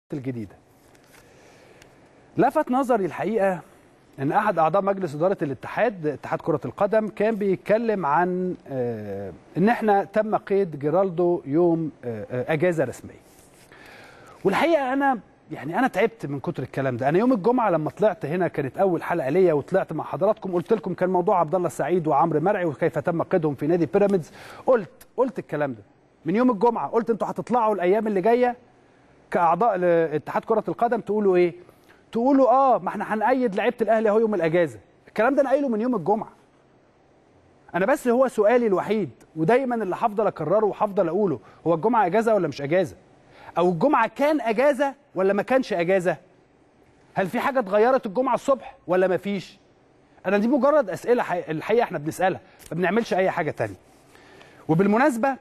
الجديدة لفت نظري الحقيقة ان احد اعضاء مجلس اداره الاتحاد اتحاد كره القدم كان بيتكلم عن آه، ان احنا تم قيد جيرالدو يوم آه، آه، اجازه رسميه والحقيقه انا يعني انا تعبت من كتر الكلام ده انا يوم الجمعه لما طلعت هنا كانت اول حلقه ليا وطلعت مع حضراتكم قلت لكم كان موضوع عبد الله السعيد وعمرو مرعي وكيف تم قيدهم في نادي بيراميدز قلت قلت الكلام ده من يوم الجمعه قلت انتوا هتطلعوا الايام اللي جايه كاعضاء لاتحاد كره القدم تقولوا ايه تقولوا اه ما احنا هنأيد لعيبه الاهلي اهو يوم الاجازه الكلام ده انا قايله من يوم الجمعه انا بس هو سؤالي الوحيد ودايما اللي هفضل اكرره وهفضل اقوله هو الجمعه اجازه ولا مش اجازه او الجمعه كان اجازه ولا ما كانش اجازه هل في حاجه اتغيرت الجمعه الصبح ولا ما فيش انا دي مجرد اسئله حقيقة الحقيقه احنا بنسالها ما بنعملش اي حاجه تانية وبالمناسبه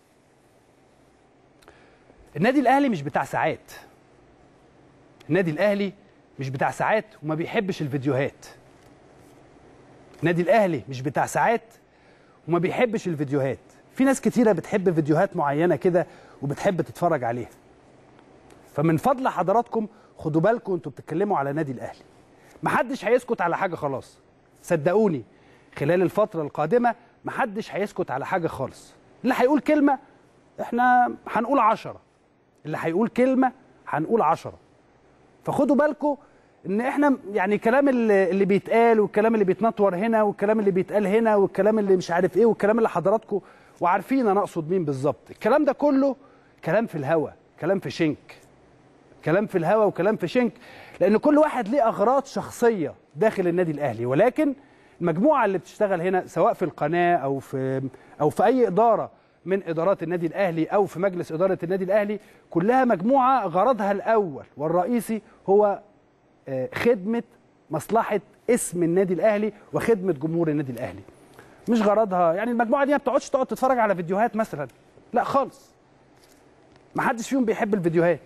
النادي الاهلي مش بتاع ساعات النادي الاهلي مش بتاع ساعات وما بيحبش الفيديوهات النادي الاهلي مش بتاع ساعات وما بيحبش الفيديوهات في ناس كتيره بتحب فيديوهات معينه كده وبتحب تتفرج عليها فمن فضل حضراتكم خدوا بالكم انتوا بتتكلموا على نادي الاهلي محدش هيسكت على حاجه خلاص صدقوني خلال الفتره القادمه محدش هيسكت على حاجه خالص اللي هيقول كلمه احنا هنقول عشرة اللي هيقول كلمه هنقول عشرة فخدوا بالكم ان احنا يعني الكلام اللي, اللي بيتقال والكلام اللي بيتنطور هنا والكلام اللي بيتقال هنا والكلام اللي مش عارف ايه والكلام اللي حضراتكم وعارفين انا اقصد مين بالظبط الكلام ده كله كلام في الهوا كلام في شنك كلام في الهوا وكلام في شنك لان كل واحد ليه اغراض شخصيه داخل النادي الاهلي ولكن المجموعه اللي بتشتغل هنا سواء في القناه او في او في اي اداره من ادارات النادي الاهلي او في مجلس اداره النادي الاهلي كلها مجموعه غرضها الاول والرئيسي هو آه، خدمه مصلحه اسم النادي الاهلي وخدمه جمهور النادي الاهلي مش غرضها يعني المجموعه دي ما بتقعدش تقعد تتفرج على فيديوهات مثلا لا خالص ما حدش فيهم بيحب الفيديوهات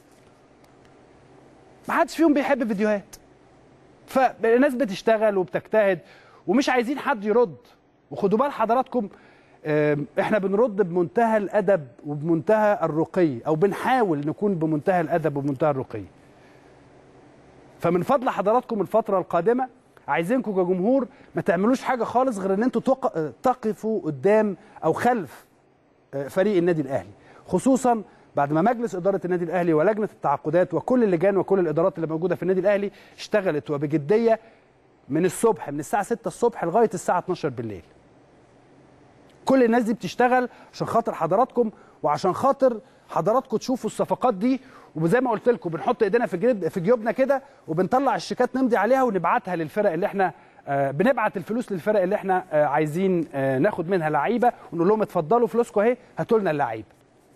ما حدش فيهم بيحب فيديوهات فالناس بتشتغل وبتجتهد ومش عايزين حد يرد وخدوا بال حضراتكم آم، احنا بنرد بمنتهى الادب وبمنتهى الرقي او بنحاول نكون بمنتهى الادب وبمنتهى الرقي فمن فضل حضراتكم الفتره القادمه عايزينكم كجمهور ما تعملوش حاجه خالص غير ان انتوا تق- تقفوا قدام او خلف آه، فريق النادي الاهلي خصوصا بعد ما مجلس اداره النادي الاهلي ولجنه التعاقدات وكل اللجان وكل الادارات اللي موجوده في النادي الاهلي اشتغلت وبجديه من الصبح من الساعه 6 الصبح لغايه الساعه 12 بالليل كل الناس دي بتشتغل عشان خاطر حضراتكم وعشان خاطر حضراتكم تشوفوا الصفقات دي وزي ما قلت لكم بنحط ايدينا في جيب في جيوبنا كده وبنطلع الشيكات نمضي عليها ونبعتها للفرق اللي احنا آه، بنبعت الفلوس للفرق اللي احنا آه، عايزين آه، ناخد منها لعيبه ونقول لهم اتفضلوا فلوسكم اهي هاتوا لنا اللعيبه.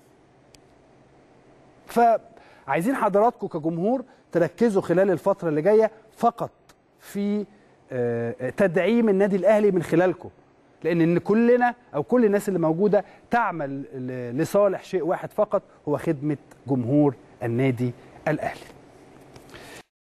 فعايزين حضراتكم كجمهور تركزوا خلال الفتره اللي جايه فقط في آه، تدعيم النادي الاهلي من خلالكم لان ان كلنا او كل الناس اللي موجوده تعمل ل- لصالح شيء واحد فقط هو خدمه جمهور النادي الاهلي